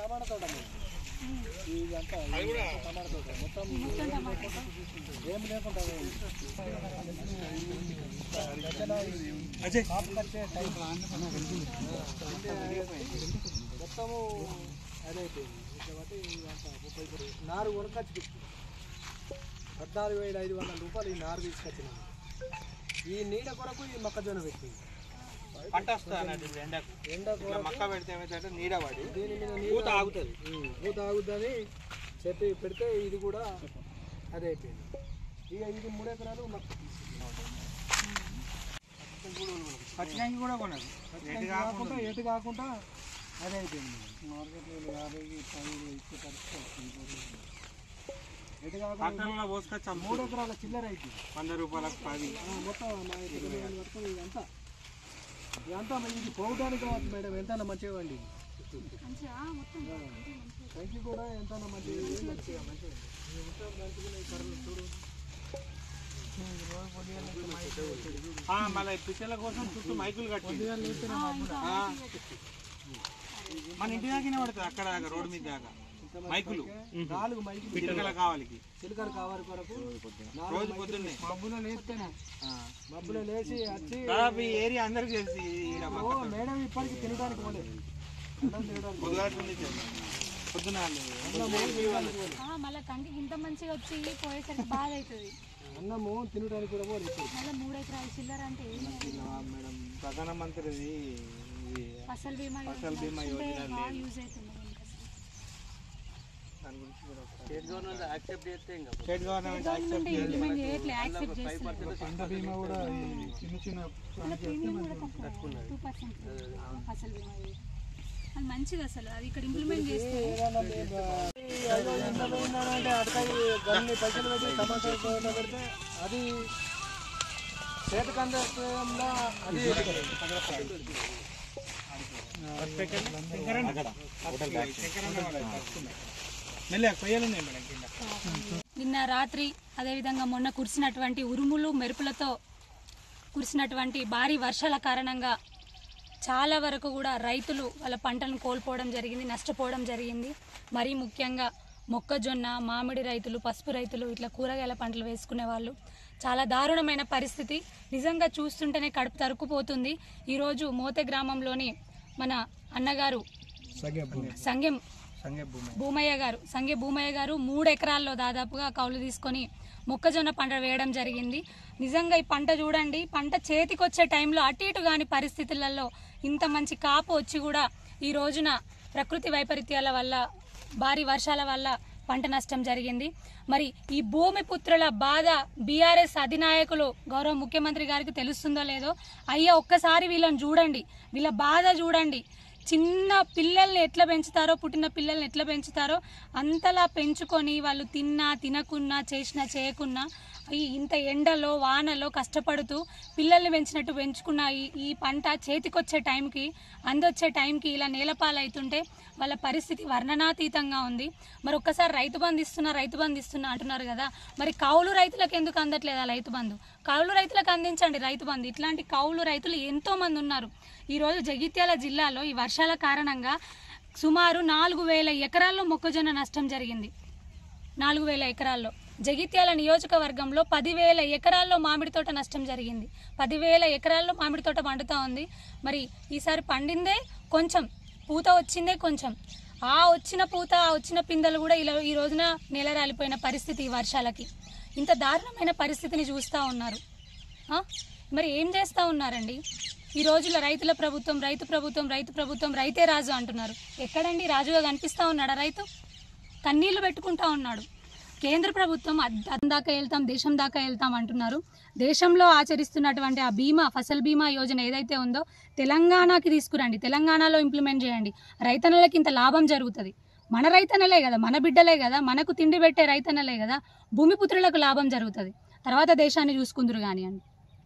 టమాటా తోట ఇదంతా టమాటా తోట మొత్తం ఏం లేకుండా కాపు కట్టే టైం మొత్తము అదే అయిపోయింది కాబట్టి ఇదంతా ముప్పై ఇప్పుడు నారు కొనకొచ్చి పద్నాలుగు వేల ఐదు వందల రూపాయలు ఈ నారు తీసుకొచ్చినాము ఈ నీడ కొరకు ఈ మొక్కజొన్న పెట్టింది పంట వస్తుంది అన్నట్టు ఎండకు ఎండ ఇట్లా కొరకు మక్క పెడితే ఏమైతే నీడ పడి దీని మీద పూత నీడ ఆగుతుంది ఉమ్, పూత ఆగుద్దని చెప్పి పెడితే ఇది కూడా అదే అయిపోయింది ఇక ఇది మూడు ఎకరాలు మాకు పచ్చినాకి కూడా కొనదు ఎటు కాకుండా ఎటు కాకుండా అదే అయిపోయింది మార్కెట్లో యాభైకి పది ఇచ్చే పరిస్థితి వస్తుంది. ఎటు కాకుండా ట్రాక్టర్లో పోసుకొచ్చి మూడు మూడు ఎకరాల చిల్లర అయిపోయింది వంద రూపాయలకు పది ఆ, మొత్తం మా ఇంటి పిల్లలు పట్టుకొని ఇదంతా ఇదంతా మరి ఇది పోవడానికి కావచ్చు మేడం ఎంత మంచిగా వండి పైకి కూడా ఎంత మంచిగా మంచిగా మంచిగా ఇది మొత్తం మంచిగా ఈ కర్రలు చూడు ఆ, మళ్ళీ పిచ్చల కోసం చుట్టూ మైకులు కట్టి ఆ. మన ఇంటి దాకా పడుతుంది అక్కడ దాకా రోడ్డు మీద దాకా మైకులు నాలుగు మైకులు పిల్లల కావాలికి చిలకలు కావాలి కొరకు రోజు పొద్దున్నే మబ్బులో లేస్తేనే ఆ. మబ్బులో లేచి వచ్చి దాదాపు ఈ ఏరియా అందరికి తెలిసి ఈడ ఓ పక్క మేడం ఇప్పటికి తినడానికి పోలేదు అన్నం తినడానికి పొద్దుగాల ఉంది పొద్దున అన్నము తినడానికి పోలేదు. మళ్ళీ కంకి ఇంత మంచిగా వచ్చి పోయేసరికి బాధ అవుతుంది అన్నము తినడానికి కూడా పోలేదు ఇప్పుడు. మళ్ళీ మూడు ఎకరాలు చిల్లర అంటే ఏమి మేడం ప్రధానమంత్రిది ఇది ఫసల్ బీమా ఫసల్ బీమా యోజన బాగా యూజ్ అవుతుంది మనకి అసలు. దాని గురించి కూడా ఒకసారి స్టేట్ గవర్నమెంట్ యాక్సెప్ట్ చేస్తే ఇంకా state government accept government implement చేయట్లే యాక్సెప్ట్ చేస్తుంది పంట బీమా కూడా ఈ చిన్న చిన్న మళ్ళీ ప్రీమియం కూడా తక్కువ టూ పర్సెంట్ ఫసల్ బీమా ఇది. అది మంచిది అసలు అది ఇక్కడ ఇంప్లిమెంట్ చేస్తే ఏదైనా మేము, ఈ ఐదో ఎంత పోయిందంటే అడకాయి గన్ని పైసలు పెట్టి టమాటా తోట పెడితే అది చేతికి అందకుండా అది మెల్లగా కొయ్యలు ఉన్నాయి మేడం కింద నిన్న రాత్రి అదేవిధంగా మొన్న కురిసినటువంటి ఉరుములు మెరుపులతో కురిసినటువంటి భారీ వర్షాల కారణంగా చాలా వరకు కూడా రైతులు వాళ్ళ పంటను కోల్పోవడం జరిగింది నష్టపోవడం జరిగింది మరీ ముఖ్యంగా మొక్కజొన్న మామిడి రైతులు పసుపు రైతులు ఇట్లా కూరగాయల పంటలు వేసుకునే వాళ్ళు చాలా దారుణమైన పరిస్థితి నిజంగా చూస్తుంటేనే కడుపు తరుక్కుపోతుంది ఈరోజు మోతే గ్రామంలోని మన అన్నగారు సంగెం సంగే భూమి భూమయ్య గారు సంగే భూమయ్య గారు మూడు ఎకరాల్లో దాదాపుగా కౌలు తీసుకొని మొక్కజొన్న పంట వేయడం జరిగింది నిజంగా ఈ పంట చూడండి పంట చేతికి వచ్చే టైంలో అటు ఇటు కాని పరిస్థితులలో ఇంత మంచి కాపు వచ్చి కూడా ఈ రోజున ప్రకృతి వైపరీత్యాల వల్ల భారీ వర్షాల వల్ల పంట నష్టం జరిగింది మరి ఈ భూమి పుత్రుల బాధ బీఆర్ఎస్ అధినాయకులు గౌరవ ముఖ్యమంత్రి గారికి తెలుస్తుందో లేదో అయ్యా ఒక్కసారి వీళ్ళని చూడండి వీళ్ళ బాధ చూడండి చిన్న పిల్లల్ని ఎట్లా పెంచుతారో పుట్టిన పిల్లల్ని ఎట్లా పెంచుతారో అంతలా పెంచుకొని వాళ్ళు తిన్నా తినకున్నా చేసినా చేయకున్నా ఈ ఇంత ఎండలో వానలో కష్టపడుతూ పిల్లల్ని పెంచినట్టు పెంచుకున్న ఈ ఈ పంట చేతికొచ్చే టైంకి అందొచ్చే టైంకి ఇలా నేలపాలవుతుంటే వాళ్ళ పరిస్థితి వర్ణనాతీతంగా ఉంది మరి ఒక్కసారి రైతు బంధు ఇస్తున్నా రైతు బంధు ఇస్తున్నా అంటున్నారు కదా మరి కౌలు రైతులకు ఎందుకు అందట్లేదా రైతు బంధు కౌలు రైతులకు అందించండి రైతు బంధు ఇట్లాంటి కౌలు రైతులు ఎంతో మంది ఉన్నారు ఈరోజు జగిత్యాల జిల్లాలో ఈ వర్షాల కారణంగా సుమారు నాలుగు వేల ఎకరాల్లో మొక్కజొన్న నష్టం జరిగింది నాలుగు వేల ఎకరాల్లో జగిత్యాల నియోజకవర్గంలో పదివేల ఎకరాల్లో మామిడి తోట నష్టం జరిగింది పదివేల ఎకరాల్లో మామిడి తోట పండుతా ఉంది మరి ఈసారి పండిందే కొంచెం పూత వచ్చిందే కొంచెం ఆ వచ్చిన పూత ఆ వచ్చిన పిందెలు కూడా ఇలా ఈ రోజున నేల రాలిపోయిన పరిస్థితి ఈ వర్షాలకి ఇంత దారుణమైన పరిస్థితిని చూస్తూ ఉన్నారు ఆ? మరి ఏం చేస్తూ ఉన్నారండి ఈ రోజుల రైతుల ప్రభుత్వం రైతు ప్రభుత్వం రైతు ప్రభుత్వం రైతే రాజు అంటున్నారు ఎక్కడండి రాజుగా కనిపిస్తా ఉన్నాడా రైతు కన్నీళ్లు పెట్టుకుంటా ఉన్నాడు కేంద్ర ప్రభుత్వం అద్- అదం దాకా వెళ్తాం దేశం దాకా వెళ్తాం అంటున్నారు దేశంలో ఆచరిస్తున్నటువంటి ఆ బీమా ఫసల్ బీమా యోజన ఏదైతే ఉందో తెలంగాణకి తీసుకురండి తెలంగాణలో ఇంప్లిమెంట్ చేయండి రైతన్నలకి ఇంత లాభం జరుగుతుంది మన రైతన్నలే కదా మన బిడ్డలే కదా మనకు తిండి పెట్టే రైతన్నలే కదా భూమిపుత్రులకు లాభం జరుగుతుంది తర్వాత దేశాన్ని చూసుకుందరు కానివ్వండి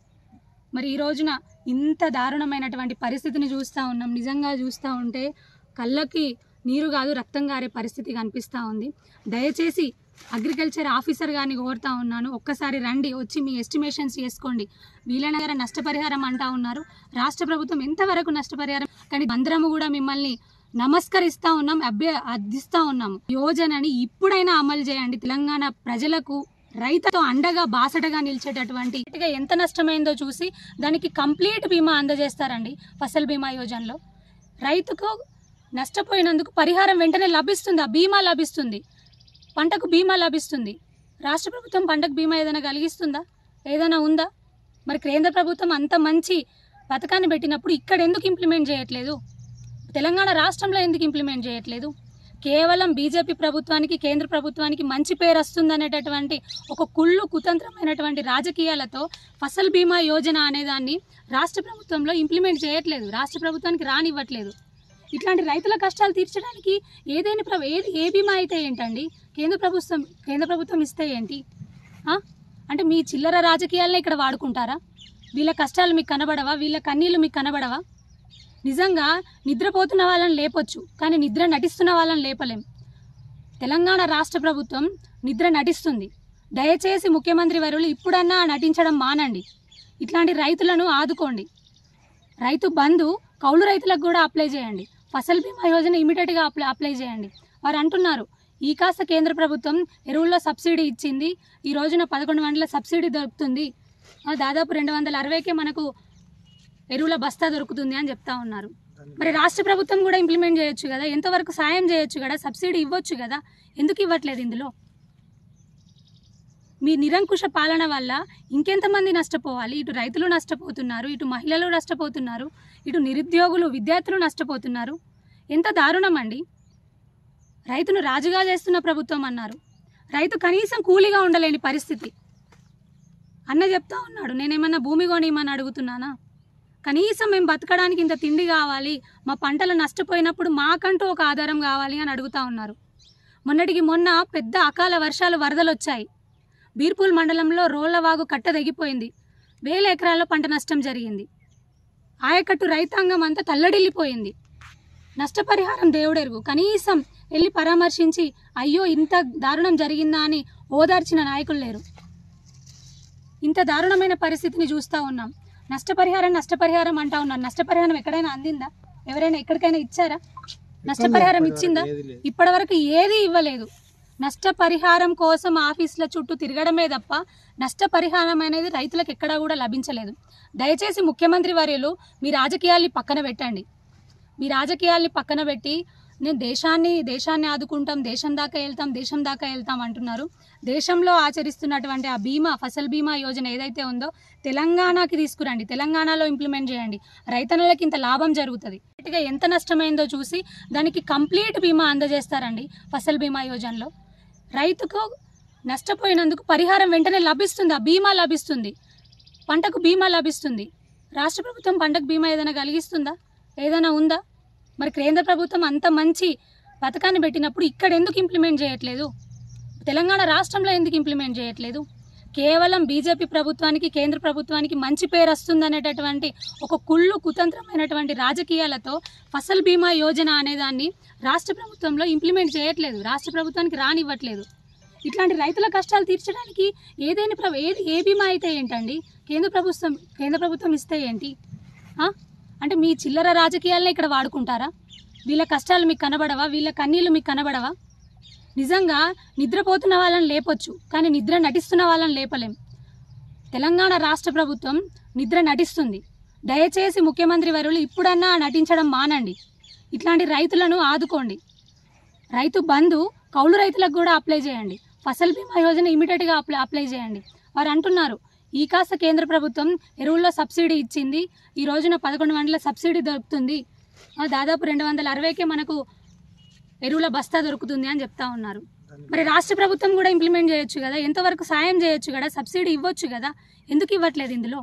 మరి ఈ రోజున ఇంత దారుణమైనటువంటి పరిస్థితిని చూస్తూ ఉన్నాం నిజంగా చూస్తూ ఉంటే కళ్ళకి నీరు కాదు రక్తం గారే పరిస్థితి కనిపిస్తూ ఉంది దయచేసి అగ్రికల్చర్ ఆఫీసర్ గారిని కోరుతా ఉన్నాను ఒక్కసారి రండి వచ్చి మీ ఎస్టిమేషన్స్ చేసుకోండి వీలైన నష్టపరిహారం అంటా ఉన్నారు రాష్ట్ర ప్రభుత్వం ఎంతవరకు నష్టపరిహారం కానీ అందరము కూడా మిమ్మల్ని నమస్కరిస్తా ఉన్నాం అభ్య అర్థిస్తా ఉన్నాం యోజనని ఇప్పుడైనా అమలు చేయండి తెలంగాణ ప్రజలకు రైతుతో అండగా బాసటగా నిలిచేటటువంటి గట్టిగా ఎంత నష్టమైందో చూసి దానికి కంప్లీట్ బీమా అందజేస్తారండి ఫసల్ బీమా యోజనలో రైతుకు నష్టపోయినందుకు పరిహారం వెంటనే లభిస్తుంది ఆ బీమా లభిస్తుంది పంటకు బీమా లభిస్తుంది రాష్ట్ర ప్రభుత్వం పంటకు బీమా ఏదైనా కలిగిస్తుందా ఏదైనా ఉందా మరి కేంద్ర ప్రభుత్వం అంత మంచి పథకాన్ని పెట్టినప్పుడు ఇక్కడ ఎందుకు ఇంప్లిమెంట్ చేయట్లేదు తెలంగాణ రాష్ట్రంలో ఎందుకు ఇంప్లిమెంట్ చేయట్లేదు కేవలం బీజేపీ ప్రభుత్వానికి కేంద్ర ప్రభుత్వానికి మంచి పేరు వస్తుందనేటటువంటి ఒక కుళ్ళు కుతంత్రమైనటువంటి రాజకీయాలతో ఫసల్ బీమా యోజన అనేదాన్ని రాష్ట్ర ప్రభుత్వంలో ఇంప్లిమెంట్ చేయట్లేదు రాష్ట్ర ప్రభుత్వానికి రానివ్వట్లేదు ఇట్లాంటి రైతుల కష్టాలు తీర్చడానికి ఏదైనా ప్రభు ఏది ఏ బీమా అయితే ఏంటండి కేంద్ర ప్రభుత్వం కేంద్ర ప్రభుత్వం ఇస్తే ఏంటి ఆ? అంటే మీ చిల్లర రాజకీయాలనే ఇక్కడ వాడుకుంటారా వీళ్ళ కష్టాలు మీకు కనబడవా వీళ్ళ కన్నీళ్ళు మీకు కనబడవా నిజంగా నిద్రపోతున్న వాళ్ళని లేపొచ్చు కానీ నిద్ర నటిస్తున్న వాళ్ళని లేపలేం తెలంగాణ రాష్ట్ర ప్రభుత్వం నిద్ర నటిస్తుంది దయచేసి ముఖ్యమంత్రి వర్యులు ఇప్పుడన్నా నటించడం మానండి ఇట్లాంటి రైతులను ఆదుకోండి రైతు బంధు కౌలు రైతులకు కూడా అప్లై చేయండి ఫసల్ బీమా యోజన ఇమీడియట్గా అప్లై అప్లై చేయండి వారు అంటున్నారు ఈ కాస్త కేంద్ర ప్రభుత్వం ఎరువుల్లో సబ్సిడీ ఇచ్చింది ఈ రోజున పదకొండు వందల సబ్సిడీ దొరుకుతుంది ఆ, దాదాపు రెండు వందల అరవైకే మనకు ఎరువుల బస్తా దొరుకుతుంది అని చెప్తా ఉన్నారు మరి రాష్ట్ర ప్రభుత్వం కూడా ఇంప్లిమెంట్ చేయొచ్చు కదా ఎంతవరకు సాయం చేయొచ్చు కదా సబ్సిడీ ఇవ్వచ్చు కదా ఎందుకు ఇవ్వట్లేదు ఇందులో మీ నిరంకుశ పాలన వల్ల ఇంకెంతమంది నష్టపోవాలి ఇటు రైతులు నష్టపోతున్నారు ఇటు మహిళలు నష్టపోతున్నారు ఇటు నిరుద్యోగులు విద్యార్థులు నష్టపోతున్నారు ఎంత దారుణం అండి రైతును రాజుగా చేస్తున్న ప్రభుత్వం అన్నారు రైతు కనీసం కూలీగా ఉండలేని పరిస్థితి అన్న చెప్తా ఉన్నాడు నేనేమన్నా భూమి కొనిమని అడుగుతున్నానా కనీసం మేము బతకడానికి ఇంత తిండి కావాలి మా పంటలు నష్టపోయినప్పుడు మాకంటూ ఒక ఆధారం కావాలి అని అడుగుతా ఉన్నారు మొన్నటికి మొన్న పెద్ద అకాల వర్షాలు వరదలు వచ్చాయి బీర్పూల్ మండలంలో రోళ్లవాగు కట్ట తెగిపోయింది వేల ఎకరాల్లో పంట నష్టం జరిగింది ఆయకట్టు రైతాంగం అంతా తల్లడిల్లిపోయింది నష్టపరిహారం దేవుడెరుగు కనీసం వెళ్ళి పరామర్శించి అయ్యో ఇంత దారుణం జరిగిందా అని ఓదార్చిన నాయకులు లేరు ఇంత దారుణమైన పరిస్థితిని చూస్తూ ఉన్నాం నష్టపరిహారం నష్టపరిహారం అంటా ఉన్నారు నష్టపరిహారం ఎక్కడైనా అందిందా ఎవరైనా ఎక్కడికైనా ఇచ్చారా నష్టపరిహారం ఇచ్చిందా ఇప్పటివరకు ఏది ఇవ్వలేదు నష్టపరిహారం కోసం ఆఫీసుల చుట్టూ తిరగడమే తప్ప నష్టపరిహారం అనేది రైతులకు ఎక్కడా కూడా లభించలేదు దయచేసి ముఖ్యమంత్రి వర్యులు మీ రాజకీయాల్ని పక్కన పెట్టండి మీ రాజకీయాల్ని పక్కన పెట్టి నేను దేశాన్ని దేశాన్ని ఆదుకుంటాం దేశం దాకా వెళ్తాం దేశం దాకా వెళ్తాం అంటున్నారు దేశంలో ఆచరిస్తున్నటువంటి ఆ బీమా ఫసల్ బీమా యోజన ఏదైతే ఉందో తెలంగాణకి తీసుకురండి తెలంగాణలో ఇంప్లిమెంట్ చేయండి రైతన్నలకి ఇంత లాభం జరుగుతుంది గట్టిగా ఎంత నష్టమైందో చూసి దానికి కంప్లీట్ బీమా అందజేస్తారండి ఫసల్ బీమా యోజనలో రైతుకు నష్టపోయినందుకు పరిహారం వెంటనే లభిస్తుంది ఆ బీమా లభిస్తుంది పంటకు బీమా లభిస్తుంది రాష్ట్ర ప్రభుత్వం పంటకు బీమా ఏదైనా కలిగిస్తుందా ఏదైనా ఉందా మరి కేంద్ర ప్రభుత్వం అంత మంచి పథకాన్ని పెట్టినప్పుడు ఇక్కడ ఎందుకు ఇంప్లిమెంట్ చేయట్లేదు తెలంగాణ రాష్ట్రంలో ఎందుకు ఇంప్లిమెంట్ చేయట్లేదు కేవలం బీజేపీ ప్రభుత్వానికి కేంద్ర ప్రభుత్వానికి మంచి పేరు వస్తుందనేటటువంటి ఒక కుళ్ళు కుతంత్రమైనటువంటి రాజకీయాలతో ఫసల్ బీమా యోజన అనేదాన్ని రాష్ట్ర ప్రభుత్వంలో ఇంప్లిమెంట్ చేయట్లేదు రాష్ట్ర ప్రభుత్వానికి రానివ్వట్లేదు ఇట్లాంటి రైతుల కష్టాలు తీర్చడానికి ఏదైనా ప్రభు ఏది ఏ బీమా అయితే ఏంటండి కేంద్ర ప్రభుత్వం కేంద్ర ప్రభుత్వం ఇస్తే ఏంటి ఆ? అంటే మీ చిల్లర రాజకీయాలనే ఇక్కడ వాడుకుంటారా వీళ్ళ కష్టాలు మీకు కనబడవా వీళ్ళ కన్నీళ్ళు మీకు కనబడవా నిజంగా నిద్రపోతున్న వాళ్ళని లేపొచ్చు కానీ నిద్ర నటిస్తున్న వాళ్ళని లేపలేం తెలంగాణ రాష్ట్ర ప్రభుత్వం నిద్ర నటిస్తుంది దయచేసి ముఖ్యమంత్రి వర్యులు ఇప్పుడన్నా నటించడం మానండి ఇట్లాంటి రైతులను ఆదుకోండి రైతు బంధు కౌలు రైతులకు కూడా అప్లై చేయండి ఫసల్ బీమా యోజన ఇమీడియట్గా అప్లై అప్లై చేయండి వారు అంటున్నారు ఈ కాస్త కేంద్ర ప్రభుత్వం ఎరువుల్లో సబ్సిడీ ఇచ్చింది ఈ రోజున పదకొండు వందల సబ్సిడీ దొరుకుతుంది ఆ, దాదాపు రెండు వందల అరవైకే మనకు ఎరువుల బస్తా దొరుకుతుంది అని చెప్తా ఉన్నారు మరి రాష్ట్ర ప్రభుత్వం కూడా ఇంప్లిమెంట్ చేయొచ్చు కదా ఎంతవరకు సాయం చేయొచ్చు కదా సబ్సిడీ ఇవ్వచ్చు కదా ఎందుకు ఇవ్వట్లేదు ఇందులో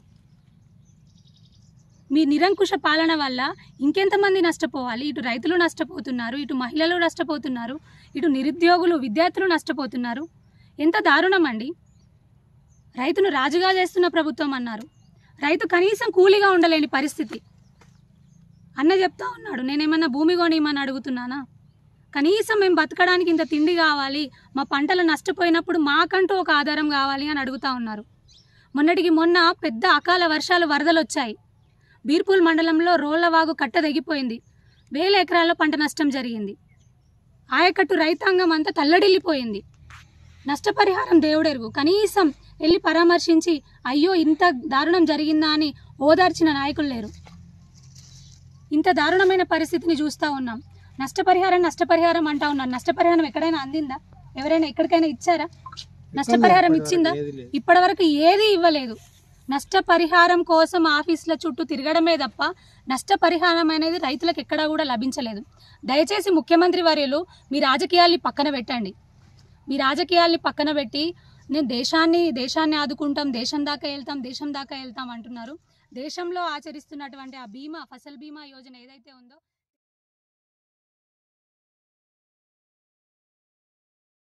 మీ నిరంకుశ పాలన వల్ల ఇంకెంతమంది నష్టపోవాలి ఇటు రైతులు నష్టపోతున్నారు ఇటు మహిళలు నష్టపోతున్నారు ఇటు నిరుద్యోగులు విద్యార్థులు నష్టపోతున్నారు ఎంత దారుణం అండి రైతును రాజుగా చేస్తున్న ప్రభుత్వం అన్నారు రైతు కనీసం కూలీగా ఉండలేని పరిస్థితి అన్న చెప్తా ఉన్నాడు నేనేమన్నా భూమి కొనిమని అడుగుతున్నానా కనీసం మేము బతకడానికి ఇంత తిండి కావాలి మా పంటలు నష్టపోయినప్పుడు మాకంటూ ఒక ఆధారం కావాలి అని అడుగుతా ఉన్నారు మొన్నటికి మొన్న పెద్ద అకాల వర్షాలు వరదలు వచ్చాయి బీర్పూల్ మండలంలో రోళ్లవాగు కట్ట తెగిపోయింది వేల ఎకరాల్లో పంట నష్టం జరిగింది ఆయకట్టు రైతాంగం అంతా తల్లడిల్లిపోయింది నష్టపరిహారం దేవుడెరుగు కనీసం వెళ్ళి పరామర్శించి అయ్యో ఇంత దారుణం జరిగిందా అని ఓదార్చిన నాయకులు లేరు ఇంత దారుణమైన పరిస్థితిని చూస్తూ ఉన్నాం నష్టపరిహారం నష్టపరిహారం అంటా ఉన్నారు నష్టపరిహారం ఎక్కడైనా అందిందా ఎవరైనా ఎక్కడికైనా ఇచ్చారా నష్టపరిహారం ఇచ్చిందా ఇప్పటివరకు ఏది ఇవ్వలేదు నష్టపరిహారం కోసం ఆఫీసుల చుట్టూ తిరగడమే తప్ప నష్టపరిహారం అనేది రైతులకు ఎక్కడా కూడా లభించలేదు దయచేసి ముఖ్యమంత్రి వర్యులు మీ రాజకీయాల్ని పక్కన పెట్టండి మీ రాజకీయాల్ని పక్కన పెట్టి నేను దేశాన్ని దేశాన్ని ఆదుకుంటాం దేశం దాకా వెళ్తాం దేశం దాకా వెళ్తాం అంటున్నారు దేశంలో ఆచరిస్తున్నటువంటి ఆ బీమా ఫసల్ బీమా యోజన ఏదైతే ఉందో